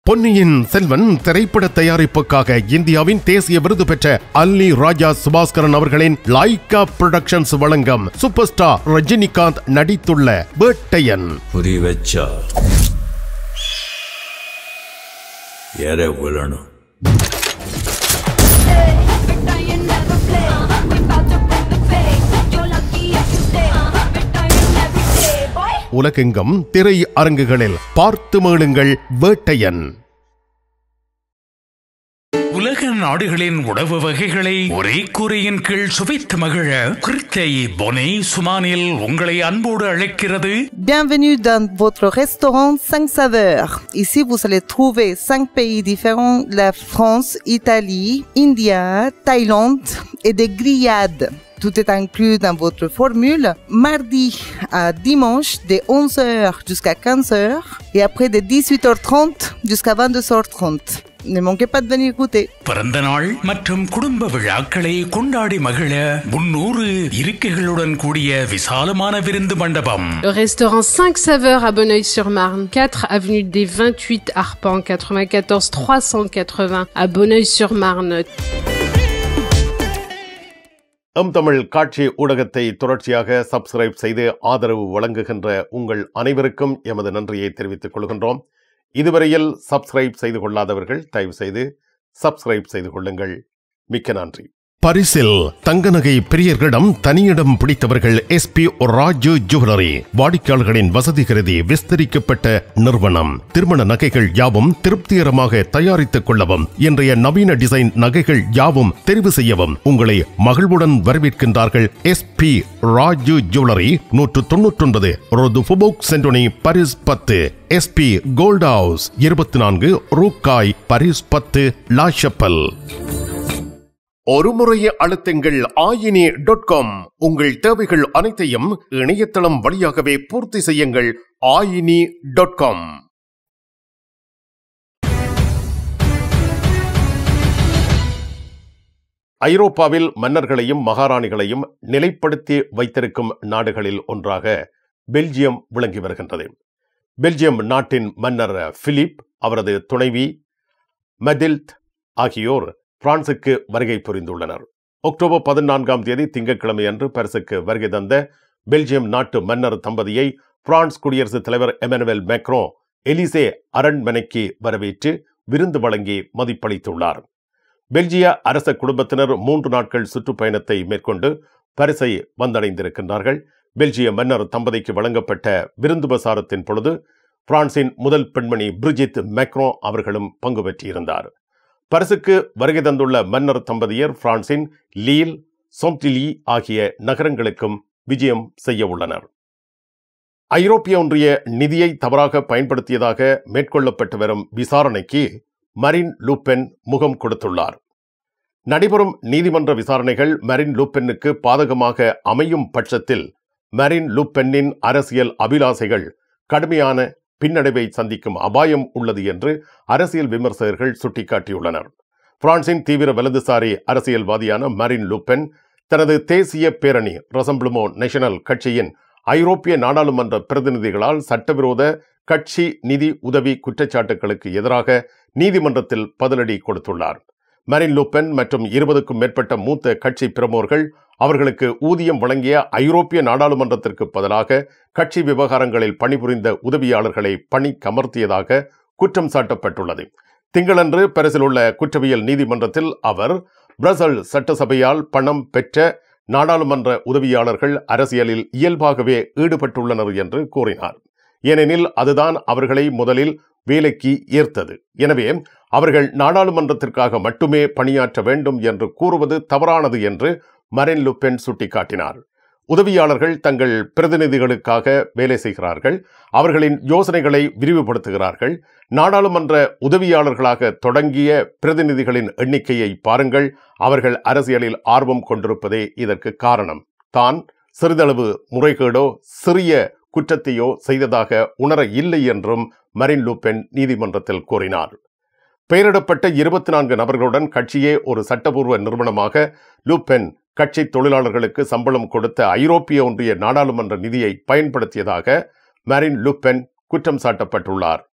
பொன்னியின் செல்வன் திரைப்பட தயாரிப்புக்காக இந்தியாவின் தேசிய விருது பெற்ற அல்லி ராஜா சுபாஸ்கரன் அவர்களின் லைகா புரொடக்ஷன்ஸ் வழங்கும் சூப்பர் ஸ்டார் ரஜினிகாந்த் நடித்துள்ள வேட்டையன் புரி வச்சா எற விழணும் But I ain't never play. We bout to bring the pain. You're lucky if you stay. But I ain't every day, boy. உலகெங்கும் திரை அரங்குகளில் பார்த்து மகிழுங்கள் வேட்டையன் உலக நாடுகளின் உணவு வகைகளை ஒரே கூரையின் கீழ் சுவைத்து மகிழ கிருத்தை பொனே சுமானில் உங்களை அன்போடு அழைக்கிறது Bienvenue dans votre restaurant 5 saveurs. Ici, vous allez trouver 5 pays différents, la France, Italie, India, Thaïlande et des grillades. Tout est inclus dans votre formule. Mardi à dimanche de 11h jusqu'à 15h et après de 18h30 jusqu'à 22h30. Ne manquez pas de venir goûter. பிறந்த நாள் மற்றும் குடும்ப விழாக்களை கொண்டாடி மகிழ முன்னூறு இருக்கைகளுடன் கூடிய விசாலமான விருந்து மண்டபம் Le restaurant 5 saveurs à Bonneuil-sur-Marne, 4 avenue des 28 Arpents, 94 380 à Bonneuil-sur-Marne. எம் தமிழ் காட்சி ஊடகத்தை தொடர்ச்சியாக சப்ஸ்கிரைப் செய்து ஆதரவு வழங்குகின்ற உங்கள் அனைவருக்கும் எமது நன்றியை தெரிவித்துக் கொள்கின்றோம் இதுவரையில் சப்ஸ்கிரைப் செய்து கொள்ளாதவர்கள் தயவு செய்து சப்ஸ்கிரைப் செய்து கொள்ளுங்கள் மிக்க நன்றி பரிசில் தங்க நகை பிரியர்களிடம் தனியிடம் பிடித்தவர்கள் எஸ்பி ராஜு ஜுவல்லரி வாடிக்கையாளர்களின் வசதி கருதி விஸ்தரிக்கப்பட்ட நிறுவனம் திருமண நகைகள் யாவும் திருப்திகரமாக தயாரித்துக் கொள்ளவும் இன்றைய நவீன டிசைன் நகைகள் யாவும் தெரிவு செய்யவும் உங்களை மகிழ்வுடன் வரவேற்கின்றார்கள் எஸ்பி ராஜு ஜுவல்லரி நூற்று தொன்னூற்றொன்பது ரோது ஃபுபோக் சென்டோனி பரிஸ் பத்து எஸ்பி கோல்ட் ஹவுஸ் இருபத்தி நான்கு ரூக்காய் பரிஸ் பத்து லாஷப்பல் ஒரு முறைய அழுத்துங்கள் ஆயினி டாட் காம் உங்கள் தேவைகள் அனைத்தையும் இணையதளம் வழியாகவே பூர்த்தி செய்யுங்கள் ஆயினி டாட் காம் ஐரோப்பாவில் மன்னர்களையும் மகாராணிகளையும் நிலைப்படுத்தி வைத்திருக்கும் நாடுகளில் ஒன்றாக பெல்ஜியம் விளங்கி வருகின்றது பெல்ஜியம் நாட்டின் மன்னர் பிலிப் அவரது துணைவி மெதில்ட் ஆகியோர் பிரான்சுக்கு வருகை புரிந்துள்ளனர் அக்டோபர் பதினான்காம் தேதி திங்கட்கிழமை அன்று பரிசுக்கு வருகை தந்த பெல்ஜியம் நாட்டு மன்னர் தம்பதியை பிரான்ஸ் குடியரசுத் தலைவர் எமனுவேல் மேக்ரோ எலிசே அரண்மனைக்கு வரவேற்று விருந்து வழங்கி மதிப்பளித்துள்ளார் பெல்ஜிய அரச குடும்பத்தினர் மூன்று நாட்கள் சுற்றுப்பயணத்தை மேற்கொண்டு பரிசை வந்தடைந்திருக்கின்றார்கள் பெல்ஜிய மன்னர் தம்பதிக்கு வழங்கப்பட்ட விருந்து பிரசாரத்தின் பொழுது பிரான்சின் முதல் பெண்மணி பிரிஜித் மேக்ரோ அவர்களும் பங்கு பெற்றிருந்தார் பரிசுக்கு வருகை தந்துள்ள மன்னர் தம்பதியர் பிரான்சின் லீல் சொம்டிலி ஆகிய நகரங்களுக்கும் விஜயம் செய்ய உள்ளனர் ஐரோப்பிய ஒன்றிய நிதியை தவறாக பயன்படுத்தியதாக மேற்கொள்ளப்பட்டு வரும் விசாரணைக்கு மரின் லூப்பென் முகம் கொடுத்துள்ளார் நடைபெறும் நீதிமன்ற விசாரணைகள் மரின் லூப்பென்னுக்கு பாதகமாக அமையும் பட்சத்தில் மரின் லூப்பென்னின் அரசியல் அபிலாசைகள் கடுமையான பின்னடைவை சந்திக்கும் அபாயம் உள்ளது என்று அரசியல் விமர்சகர்கள் சுட்டிக்காட்டியுள்ளனர் பிரான்சின் தீவிர வலதுசாரி அரசியல்வாதியான மரின் லூப்பென் தனது தேசிய பேரணி ரசம்பிளுமோ நேஷனல் கட்சியின் ஐரோப்பிய நாடாளுமன்ற பிரதிநிதிகளால் சட்டவிரோத கட்சி நிதி உதவி குற்றச்சாட்டுகளுக்கு எதிராக நீதிமன்றத்தில் பதிலடி கொடுத்துள்ளார் மரின் லூப்பென் மற்றும் இருபதுக்கும் மேற்பட்ட மூத்த கட்சி பிரமுகர்கள் அவர்களுக்கு ஊதியம் வழங்கிய ஐரோப்பிய நாடாளுமன்றத்திற்கு பதிலாக கட்சி விவகாரங்களில் பணிபுரிந்த உதவியாளர்களை பணி கமர்த்தியதாக குற்றம் சாட்டப்பட்டுள்ளது திங்களன்று பரிசில் உள்ள குற்றவியல் நீதிமன்றத்தில் அவர் பிரசல் சட்டசபையால் பணம் பெற்ற நாடாளுமன்ற உதவியாளர்கள் அரசியலில் இயல்பாகவே ஈடுபட்டுள்ளனர் என்று கூறினார் ஏனெனில் அதுதான் அவர்களை முதலில் வேலைக்கு ஈர்த்தது எனவே அவர்கள் நாடாளுமன்றத்திற்காக மட்டுமே பணியாற்ற வேண்டும் என்று கூறுவது தவறானது என்று மரின் லுப்பென் சுட்டிக்காட்டினார் உதவியாளர்கள் தங்கள் பிரதிநிதிகளுக்காக வேலை செய்கிறார்கள் அவர்களின் யோசனைகளை விரிவுபடுத்துகிறார்கள் நாடாளுமன்ற உதவியாளர்களாக தொடங்கிய பிரதிநிதிகளின் எண்ணிக்கையை பாருங்கள் அவர்கள் அரசியலில் ஆர்வம் கொண்டிருப்பதே இதற்கு காரணம் தான் சிறிதளவு முறைகேடோ சிறிய குற்றத்தையோ செய்ததாக உணர இல்லை என்றும் மரின் லூப்பென் நீதிமன்றத்தில் கூறினார் பெயரிடப்பட்ட இருபத்தி நான்கு நபர்களுடன் கட்சியே ஒரு சட்டபூர்வ நிறுவனமாக லூப்பென் கட்சி தொழிலாளர்களுக்கு சம்பளம் கொடுத்த ஐரோப்பிய ஒன்றிய நாடாளுமன்ற நிதியை பயன்படுத்தியதாக மரின் லுப்பென் குற்றம் சாட்டப்பட்டுள்ளார்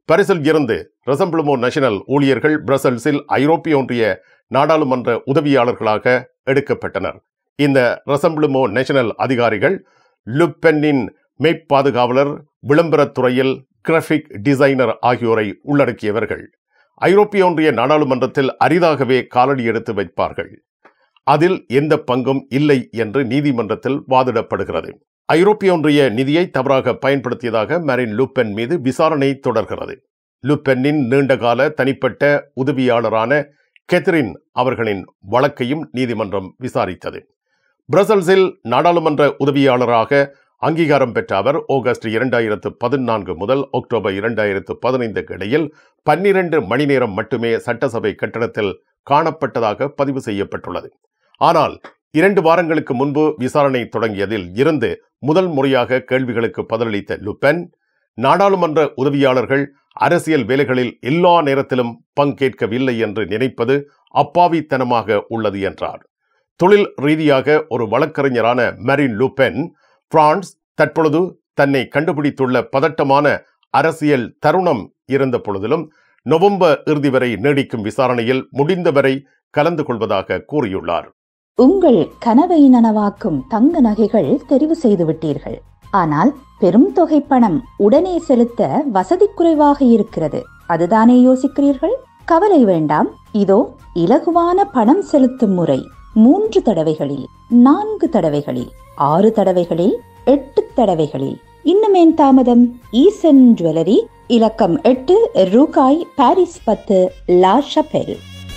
பரிசில் இருந்து ரெசம்பிளுமோ நேஷனல் ஊழியர்கள் பிரசல்ஸில் ஐரோப்பிய ஒன்றிய நாடாளுமன்ற உதவியாளர்களாக எடுக்கப்பட்டனர் இந்த ரெசம்பிளுமோ நேஷனல் அதிகாரிகள் லுப்பென்னின் மெய்ப்பாதுகாவலர் விளம்பரத் துறையில் கிராஃபிக் டிசைனர் ஆகியோரை உள்ளடக்கியவர்கள் ஐரோப்பிய ஒன்றிய நாடாளுமன்றத்தில் அரிதாகவே காலடி எடுத்து வைப்பார்கள் அதில் எந்த பங்கும் இல்லை என்று நீதிமன்றத்தில் வாதிடப்படுகிறது ஐரோப்பிய ஒன்றிய நிதியை தவறாக பயன்படுத்தியதாக மரின் லூப்பென் மீது விசாரணை தொடர்கிறது லூப்பென்னின் நீண்டகால தனிப்பட்ட உதவியாளரான கெத்ரின் அவர்களின் வழக்கையும் நீதிமன்றம் விசாரித்தது பிரசல்ஸில் நாடாளுமன்ற உதவியாளராக அங்கீகாரம் பெற்ற அவர் ஆகஸ்ட் இரண்டாயிரத்து பதினான்கு முதல் அக்டோபர் இரண்டாயிரத்து பதினைந்துக்கு இடையில் பன்னிரண்டு மணி நேரம் மட்டுமே சட்டசபை கட்டடத்தில் காணப்பட்டதாக பதிவு செய்யப்பட்டுள்ளது ஆனால் இரண்டு வாரங்களுக்கு முன்பு விசாரணை தொடங்கியதில் இருந்து முதல் முறையாக கேள்விகளுக்கு பதிலளித்த லுப்பென் நாடாளுமன்ற உதவியாளர்கள் அரசியல் வேலைகளில் எல்லா நேரத்திலும் பங்கேற்கவில்லை என்று நினைப்பது அப்பாவித்தனமாக உள்ளது என்றார் தொழில் ரீதியாக ஒரு வழக்கறிஞரான மரின் லூபென் பிரான்ஸ் தற்பொழுது தன்னை கண்டுபிடித்துள்ள பதட்டமான அரசியல் தருணம் இருந்த பொழுதிலும் நவம்பர் இறுதி வரை நீடிக்கும் விசாரணையில் முடிந்தவரை கலந்து கொள்வதாக கூறியுள்ளார் உங்கள் கனவை நனவாக்கும் தங்க நகைகள் தெரிவு செய்து விட்டீர்கள் ஆனால் பெரும் தொகை பணம் உடனே செலுத்த வசதி குறைவாக இருக்கிறது அதுதானே யோசிக்கிறீர்கள் கவலை வேண்டாம் இதோ இலகுவான பணம் செலுத்தும் முறை மூன்று தடவைகளில் நான்கு தடவைகளில் ஆறு தடவைகளில் எட்டு தடவைகளில் இன்னுமேன் தாமதம் ஈசன் ஜுவல்லரி இலக்கம் எட்டு ரூகாய் பாரிஸ் பத்து லா ஷபெல்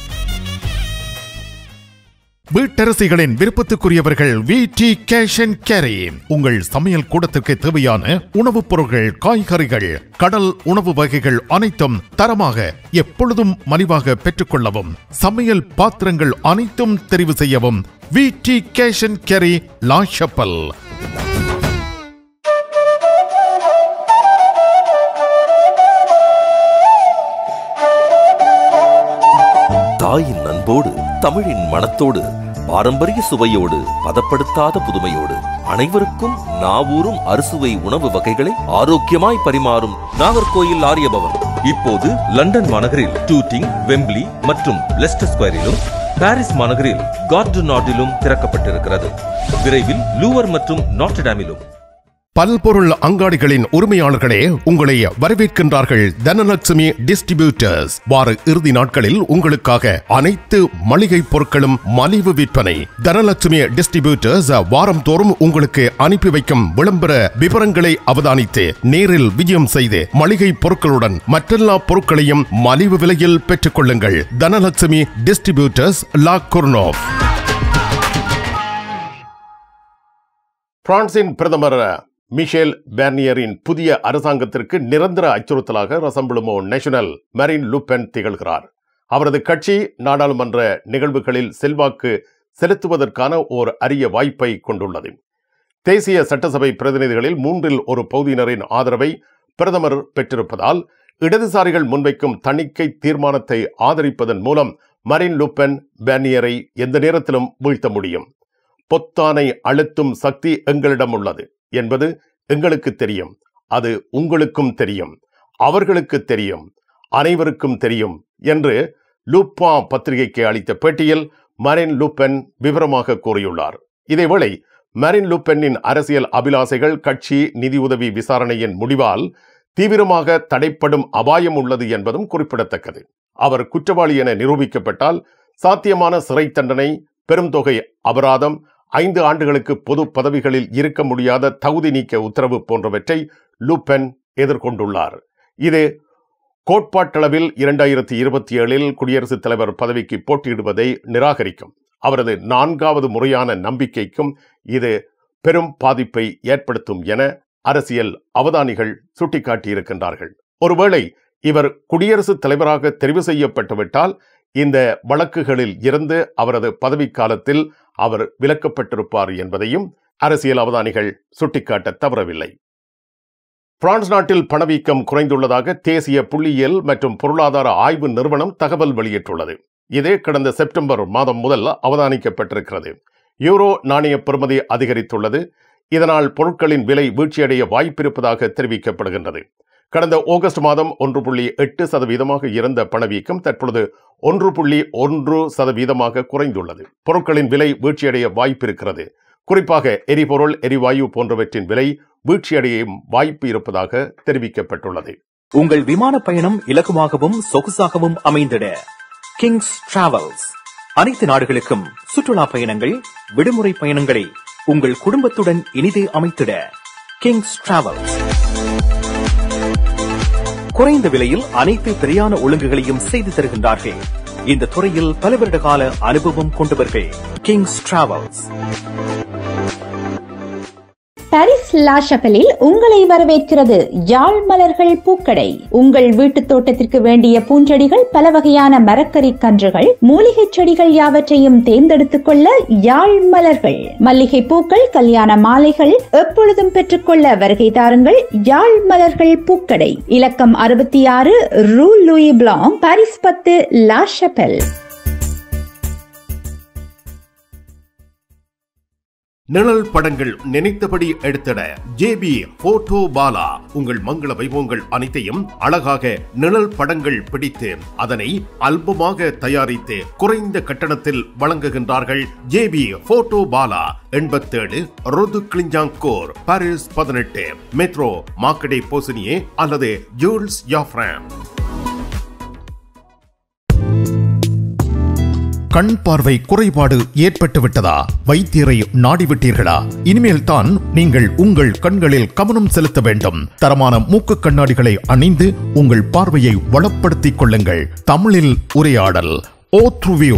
வீட்டரசிகளின் விருப்பத்துக்குரியவர்கள் V T cash and carry உங்கள் சமையல் கூடத்திற்கு தேவையான உணவுப் பொருட்கள் காய்கறிகள் கடல் உணவு வகைகள் அனைத்தும் தரமாக எப்பொழுதும் மலிவாக பெற்றுக்கொள்ளவும் சமையல் பாத்திரங்கள் அனைத்தும் தெரிவு செய்யவும் V T cash and carry La Chapelle தாயின் அன்போடு தமிழின் மணத்தோடு பாரம்பரிய சுவையோடு பதப்படுத்தாத புதுமையோடு அனைவருக்கும் நாவூரும் அறுசுவை உணவு வகைகளை ஆரோக்கியமாய் பரிமாறும் நாகர்கோயில் ஆரியபவன் இப்போது லண்டன் மாநகரில் டூட்டிங் வெம்பிளி மற்றும் லெஸ்டர் ஸ்கொயரிலும் பாரிஸ் மாநகரில் கார்டு நாட்டிலும் திறக்கப்பட்டிருக்கிறது விரைவில் லூவர் மற்றும் நாட்டடாமிலும் பல்பொருள் அங்காடிகளின் உரிமையாளர்களே உங்களை வரவேற்கின்றார்கள் தனலட்சுமி டிஸ்ட்ரிபியூட்டர்ஸ் வார இறுதி நாட்களில் உங்களுக்காக அனைத்து மளிகை பொருட்களும் மலிவு விற்பனை தனலட்சுமி டிஸ்ட்ரிபியூட்டர்ஸ் வாரம் தோறும் உங்களுக்கு அனுப்பி வைக்கும் விளம்பர விவரங்களை அவதானித்து நேரில் விஜயம் செய்து மளிகை பொருட்களுடன் மற்றெல்லா பொருட்களையும் மலிவு விலையில் பெற்றுக் கொள்ளுங்கள் தனலட்சுமி டிஸ்ட்ரிபியூட்டர்ஸ் லா குர்னோவ் பிரான்சின் பிரதமர் மிஷேல் பேர்னியரின் புதிய அரசாங்கத்திற்கு நிரந்தர அச்சுறுத்தலாக ரசம்பிளுமோ நேஷனல் மரின் லூப்பென் திகழ்கிறார் அவரது கட்சி நாடாளுமன்ற நிகழ்வுகளில் செல்வாக்கு செலுத்துவதற்கான ஓர் அரிய வாய்ப்பை கொண்டுள்ளது தேசிய சட்டசபை பிரதிநிதிகளில் மூன்றில் ஒரு பகுதியினரின் ஆதரவை பிரதமர் பெற்றிருப்பதால் இடதுசாரிகள் முன்வைக்கும் தணிக்கை தீர்மானத்தை ஆதரிப்பதன் மூலம் மரின் லூப்பென் பேர்னியரை எந்த நேரத்திலும் வீழ்த்த முடியும் பொத்தானை அழுத்தும் சக்தி எங்களிடம் உள்ளது என்பது எங்களுக்கு தெரியும் அது உங்களுக்கும் தெரியும் அவர்களுக்கு தெரியும் அனைவருக்கும் தெரியும் என்று லூப்பா பத்திரிகைக்கு அளித்த பேட்டியில் மரின் லூப்பென் விவரமாக கூறியுள்ளார் இதேவேளை மரின் லூப்பென்னின் அரசியல் அபிலாசைகள் கட்சி நிதியுதவி விசாரணையின் முடிவால் தீவிரமாக தடைப்படும் அபாயம் உள்ளது என்பதும் குறிப்பிடத்தக்கது அவர் குற்றவாளி என நிரூபிக்கப்பட்டால் சாத்தியமான சிறை தண்டனை பெரும் தொகை அபராதம் ஐந்து ஆண்டுகளுக்கு பொது பதவிகளில் இருக்க முடியாத தகுதி நீக்க உத்தரவு போன்றவற்றை லூப்பென் எதிர்கொண்டுள்ளார் இது கோட்பாட்டளவில் இரண்டாயிரத்தி இருபத்தி ஏழில் குடியரசுத் தலைவர் பதவிக்கு போட்டியிடுவதை நிராகரிக்கும் அவரது நான்காவது முறையான நம்பிக்கைக்கும் இது பெரும் பாதிப்பை ஏற்படுத்தும் என அரசியல் அவதானிகள் சுட்டிக்காட்டியிருக்கின்றார்கள் ஒருவேளை இவர் குடியரசுத் தலைவராக தெரிவு செய்யப்பட்டுவிட்டால் இந்த வழக்குகளில் இருந்து அவரது பதவிக்காலத்தில் அவர் விலக்கப்பட்டிருப்பார் என்பதையும் அரசியல் அவதானிகள் சுட்டிக்காட்ட தவறவில்லை பிரான்ஸ் நாட்டில் பணவீக்கம் குறைந்துள்ளதாக தேசிய புள்ளியியல் மற்றும் பொருளாதார ஆய்வு நிறுவனம் தகவல் வெளியிட்டுள்ளது இது கடந்த செப்டம்பர் மாதம் முதல் அவதானிக்கப்பட்டிருக்கிறது யூரோ நாணய பெறுமதி அதிகரித்துள்ளது இதனால் பொருட்களின் விலை வீழ்ச்சியடைய வாய்ப்பிருப்பதாக தெரிவிக்கப்படுகின்றது கடந்த ஆகஸ்ட் மாதம் ஒன்று புள்ளி எட்டு சதவீதமாக இருந்த பணவீக்கம் தற்பொழுது ஒன்று புள்ளி ஒன்று சதவீதமாக குறைந்துள்ளது பொருட்களின் விலை வீழ்ச்சியடைய வாய்ப்பிருக்கிறது குறிப்பாக எரிபொருள் எரிவாயு போன்றவற்றின் விலை வீழ்ச்சியடையும் வாய்ப்பு இருப்பதாக தெரிவிக்கப்பட்டுள்ளது உங்கள் விமான பயணம் இலகுவாகவும் சொகுசாகவும் அமைந்திட கிங்ஸ் டிராவல்ஸ் அனைத்து நாடுகளுக்கும் சுற்றுலா பயணங்கள் விடுமுறை பயணங்களை உங்கள் குடும்பத்துடன் இனிதே அமைத்திட கிங்ஸ் டிராவல்ஸ் குறைந்த விலையில் அனைத்து பிரயாண ஒழுங்குகளையும் செய்து தருகின்றார்கள் இந்த துறையில் பல வருட கால அனுபவம் கொண்டவர்கள் கிங்ஸ் டிராவல்ஸ் பாரிஸ் லா ஷப்பலில் உங்களை வரவேற்கிறது யாழ் மலர்கள் பூக்கடை உங்கள் வீட்டு தோட்டத்திற்கு வேண்டிய பூஞ்செடிகள் பல வகையான மரக்கறி கன்றுகள் மூலிகை செடிகள் யாவற்றையும் தேர்ந்தெடுத்துக் கொள்ள யாழ் மலர்கள் மல்லிகை பூக்கள் கல்யாண மாலைகள் எப்பொழுதும் பெற்றுக்கொள்ள வருகை தாருங்கள் யாழ் மலர்கள் பூக்கடை இலக்கம் அறுபத்தி ஆறு ரூ லூயி பிளாங் பாரிஸ் பத்து லா ஷப்பல் நிழல் படங்கள் நினைத்தபடி எடுத்திட ஜேபி போட்டோ பாலா உங்கள் மங்கள வைபவங்கள் அனைத்தையும் அழகாக நிழல் படங்கள் பிடித்து அதனை அல்பமாக தயாரித்து குறைந்த கட்டணத்தில் வழங்குகின்றார்கள் ஜேபி போட்டோ பாலா எண்பத்தேழு ருது கிளிஞ்சாங்கோர் பாரிஸ் பதினெட்டு மெட்ரோ மாக்கடே போசினியே அல்லது ஜூல்ஸ் யாஃப்ரான் கண் பார்வை குறைபாடு ஏற்பட்டு விட்டதா வைத்தியரை நாடிவிட்டீர்களா இனிமேல் தான் நீங்கள் உங்கள் கண்களில் கவனம் செலுத்த வேண்டும் தரமான மூக்கு கண்ணாடிகளை அணிந்து உங்கள் பார்வையை வளப்படுத்திக் கொள்ளுங்கள் தமிழில் உரையாடல் ஓ த்ருவியூ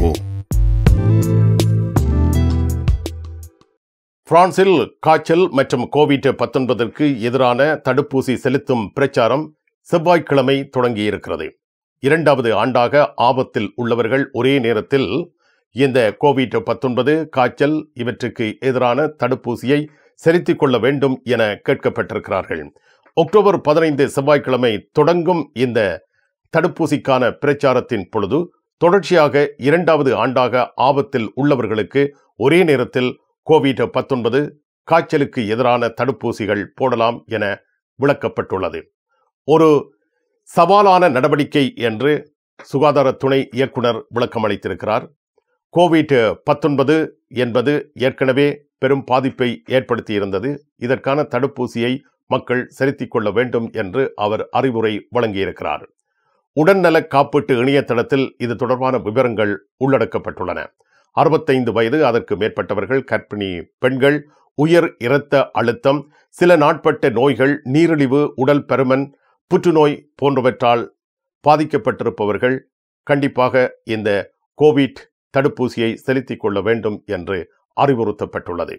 பிரான்சில் காய்ச்சல் மற்றும் கோவிட் பத்தொன்பதற்கு எதிரான தடுப்பூசி செலுத்தும் பிரச்சாரம் செவ்வாய்க்கிழமை தொடங்கியிருக்கிறது இரண்டாவது ஆண்டாக ஆபத்தில் உள்ளவர்கள் ஒரே நேரத்தில் இந்த கோவிட் பத்தொன்பது காய்ச்சல் இவற்றுக்கு எதிரான தடுப்பூசியை செலுத்திக் கொள்ள வேண்டும் என கேட்கப்பட்டிருக்கிறார்கள் அக்டோபர் பதினைந்து செவ்வாய்க்கிழமை தொடங்கும் இந்த தடுப்பூசிக்கான பிரச்சாரத்தின் பொழுது தொடர்ச்சியாக இரண்டாவது ஆண்டாக ஆபத்தில் உள்ளவர்களுக்கு ஒரே நேரத்தில் கோவிட் பத்தொன்பது காய்ச்சலுக்கு எதிரான தடுப்பூசிகள் போடலாம் என விளக்கப்பட்டுள்ளது ஒரு சவாலான நடவடிக்கை என்று சுகாதார துணை இயக்குனர் விளக்கம் அளித்திருக்கிறார் கோவிட் பத்தொன்பது என்பது ஏற்கனவே பெரும் பாதிப்பை ஏற்படுத்தியிருந்தது இதற்கான தடுப்பூசியை மக்கள் செலுத்திக் கொள்ள வேண்டும் என்று அவர் அறிவுரை வழங்கியிருக்கிறார் உடல்நல காப்பீட்டு இணையதளத்தில் இது தொடர்பான விவரங்கள் உள்ளடக்கப்பட்டுள்ளன அறுபத்தைந்து வயது அதற்கு மேற்பட்டவர்கள் கர்ப்பிணி பெண்கள் உயர் இரத்த அழுத்தம் சில நாட்பட்ட நோய்கள் நீரிழிவு உடல் பருமன் புற்றுநோய் போன்றவற்றால் பாதிக்கப்பட்டிருப்பவர்கள் கண்டிப்பாக இந்த கோவிட் தடுப்பூசியை செலுத்திக் கொள்ள வேண்டும் என்று அறிவுறுத்தப்பட்டுள்ளது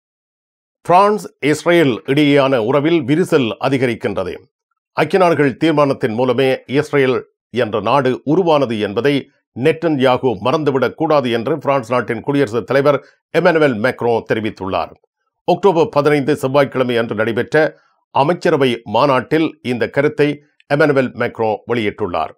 பிரான்ஸ் இஸ்ரேல் இடையேயான உறவில் விரிசல் அதிகரிக்கின்றது ஐக்கிய நாடுகள் தீர்மானத்தின் மூலமே இஸ்ரேல் என்ற நாடு உருவானது என்பதை நெட்டன் யாகு மறந்துவிடக் கூடாது என்று பிரான்ஸ் நாட்டின் குடியரசுத் தலைவர் எமனுவல் மேக்ரோ தெரிவித்துள்ளார் அக்டோபர் பதினைந்து செவ்வாய்க்கிழமை அன்று நடைபெற்ற அமைச்சரவை மாநாட்டில் இந்த கருத்தை எமனுவல் மேக்ரோ வெளியிட்டுள்ளார்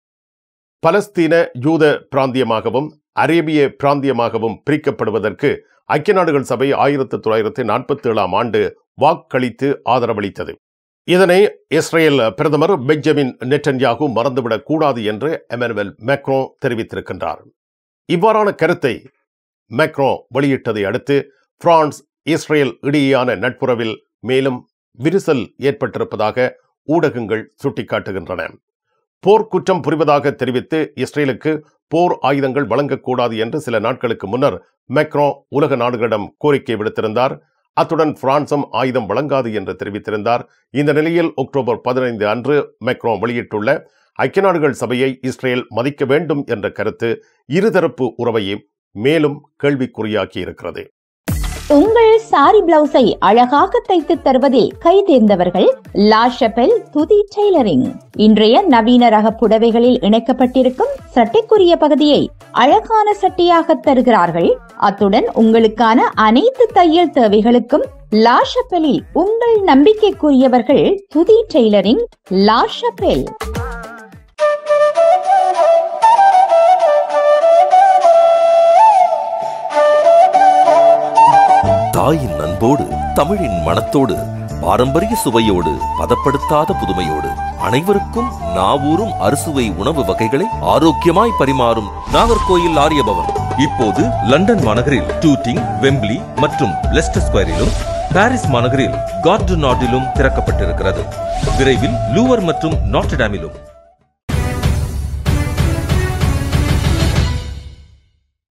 பலஸ்தீன யூத பிராந்தியமாகவும் அரேபிய பிராந்தியமாகவும் பிரிக்கப்படுவதற்கு ஐக்கிய நாடுகள் சபை ஆயிரத்தி தொள்ளாயிரத்தி நாற்பத்தி ஏழாம் ஆண்டு வாக்களித்து ஆதரவளித்தது இதனை இஸ்ரேல் பிரதமர் பெஞ்சமின் நெட்டன்யாகு மறந்துவிடக் கூடாது என்று எமனுவல் மேக்ரோ தெரிவித்திருக்கின்றார் இவ்வாறான கருத்தை மேக்ரோ வெளியிட்டதை அடுத்து பிரான்ஸ் இஸ்ரேல் இடையேயான நட்புறவில் மேலும் விரிசல் ஏற்பட்டிருப்பதாக ஊடகங்கள் சுட்டிக்காட்டுகின்றன போர்க்குற்றம் புரிவதாக தெரிவித்து இஸ்ரேலுக்கு போர் ஆயுதங்கள் வழங்கக்கூடாது என்று சில நாட்களுக்கு முன்னர் மேக்ரோ உலக நாடுகளிடம் கோரிக்கை விடுத்திருந்தார் அத்துடன் பிரான்சும் ஆயுதம் வழங்காது என்று தெரிவித்திருந்தார் இந்த நிலையில் அக்டோபர் பதினைந்து அன்று மேக்ரோ வெளியிட்டுள்ள ஐக்கிய நாடுகள் சபையை இஸ்ரேல் மதிக்க வேண்டும் என்ற கருத்து இருதரப்பு உறவையும் மேலும் கேள்விக்குறியாக்கி இருக்கிறது உங்கள் சாரி பிளவுஸை அழகாக தைத்து தருவதில் கை தேர்ந்தவர்கள் லா ஷபெல் துதி டெய்லரிங் இன்றைய நவீன ரக புடவைகளில் இணைக்கப்பட்டிருக்கும் சட்டைக்குரிய பகுதியை அழகான சட்டையாக தருகிறார்கள் அத்துடன் உங்களுக்கான அனைத்து தையல் தேவைகளுக்கும் லா ஷபெலில் உங்கள் நம்பிக்கைக்குரியவர்கள் துதி டெய்லரிங் லா ஷபெல் தாயின் அன்போடு தமிழின் மணத்தோடு பாரம்பரிய சுவையோடு பதப்படுத்தாத புதுமையோடு அனைவருக்கும் நாவூரும் அறுசுவை உணவு வகைகளை ஆரோக்கியமாய் பரிமாறும் நாகர்கோயில் ஆரியபவன் இப்போது லண்டன் மாநகரில் டூட்டிங் வெம்பிளி மற்றும் லெஸ்டர் ஸ்கொயரிலும் பாரிஸ் மாநகரில் கார்டு நாட்டிலும் திறக்கப்பட்டிருக்கிறது விரைவில் லூவர் மற்றும் நாட்டடாமிலும்